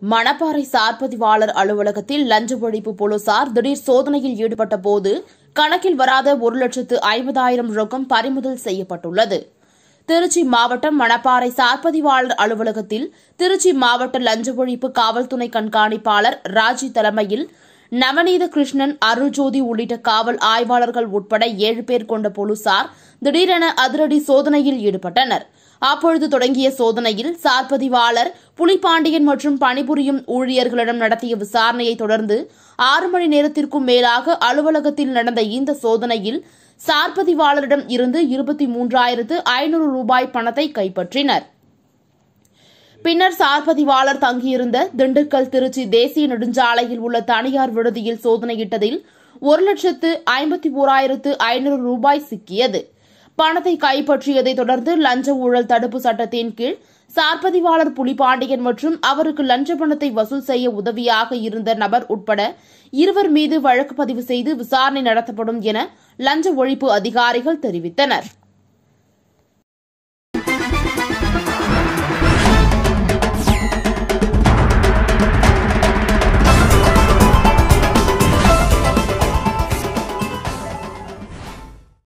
மணப்பாறை சார்பதிவாளர் அலுவலகத்தில் லஞ்ச ஒழிப்பு போலீசார் திடீர் சோதனையில் ஈடுபட்ட போது கணக்கில் வராத ஒரு லட்சத்து ஐம்பதாயிரம் ரொக்கம் பறிமுதல் செய்யப்பட்டுள்ளது திருச்சி மாவட்டம் மணப்பாறை சார்பதிவாளர் அலுவலகத்தில் திருச்சி மாவட்ட லஞ்ச ஒழிப்பு காவல்துறை கண்காணிப்பாளர் ராஜி தலைமையில் நவநீத கிருஷ்ணன் அருள்ஜோதி உள்ளிட்ட காவல் ஆய்வாளர்கள் உட்பட ஏழு பேர் கொண்ட போலீசார் திடீரென அதிரடி சோதனையில் ஈடுபட்டனர் அப்பொழுது தொடங்கிய சோதனையில் சார்பதிவாளர் புலிபாண்டியன் மற்றும் பணிபுரியும் ஊழியர்களிடம் நடத்திய விசாரணையை தொடர்ந்து ஆறு மணி நேரத்திற்கும் மேலாக அலுவலகத்தில் நடந்த இந்த சோதனையில் சார்பதிவாளரிடம் இருந்து இருபத்தி மூன்றாயிரத்து ஐநூறு ரூபாய் பணத்தை கைப்பற்றினர் பின்னர் சார்பதிவாளர் தங்கியிருந்த திண்டுக்கல் திருச்சி தேசிய நெடுஞ்சாலையில் உள்ள தனியார் விடுதியில் சோதனையிட்டதில் ஒரு லட்சத்து ஐம்பத்தி ஓராயிரத்து ஐநூறு ரூபாய் சிக்கியது பணத்தை கைப்பற்றியதை தொடர்ந்து லஞ்ச ஊழல் தடுப்பு சட்டத்தின் கீழ் சார்பதிவாளர் புலிபாண்டியன் மற்றும் அவருக்கு லஞ்ச பணத்தை வசூல் செய்ய உதவியாக இருந்த நபர் உட்பட இருவர் மீது வழக்கு பதிவு செய்து விசாரணை நடத்தப்படும் என லஞ்ச ஒழிப்பு அதிகாரிகள் தெரிவித்தனா்